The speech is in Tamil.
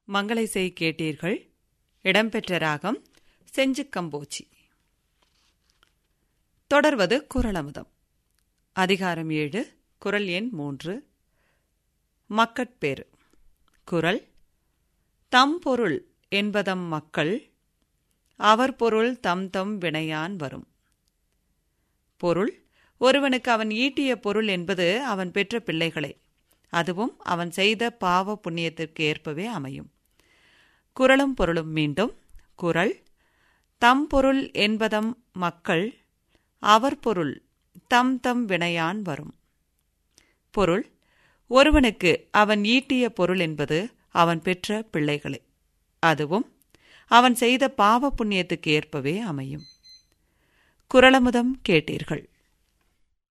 மங்களைசை கேட்டீர்கள் இடம்பெற்ற ராகம் செஞ்சுக்கம்போச்சி தொடர்வது குரலமுதம் அதிகாரம் ஏழு குரல் எண் மூன்று மக்கட்பேறு குரல் தம் பொருள் என்பதம் மக்கள் அவர் பொருள் தம் தம் வினையான் வரும் பொருள் ஒருவனுக்கு அவன் ஈட்டிய பொருள் என்பது அவன் பெற்ற பிள்ளைகளே அதுவும் அவன் செய்த பாவ புண்ணியத்திற்கு ஏற்பவே அமையும் குரலும் பொருளும் மீண்டும் குரல் தம் பொருள் என்பதம் மக்கள் அவர் பொருள் தம் தம் வினையான் வரும் பொருள் ஒருவனுக்கு அவன் ஈட்டிய பொருள் என்பது அவன் பெற்ற பிள்ளைகளே அதுவும் அவன் செய்த பாவ புண்ணியத்துக்கு ஏற்பவே அமையும் குரலமுதம் கேட்டீர்கள்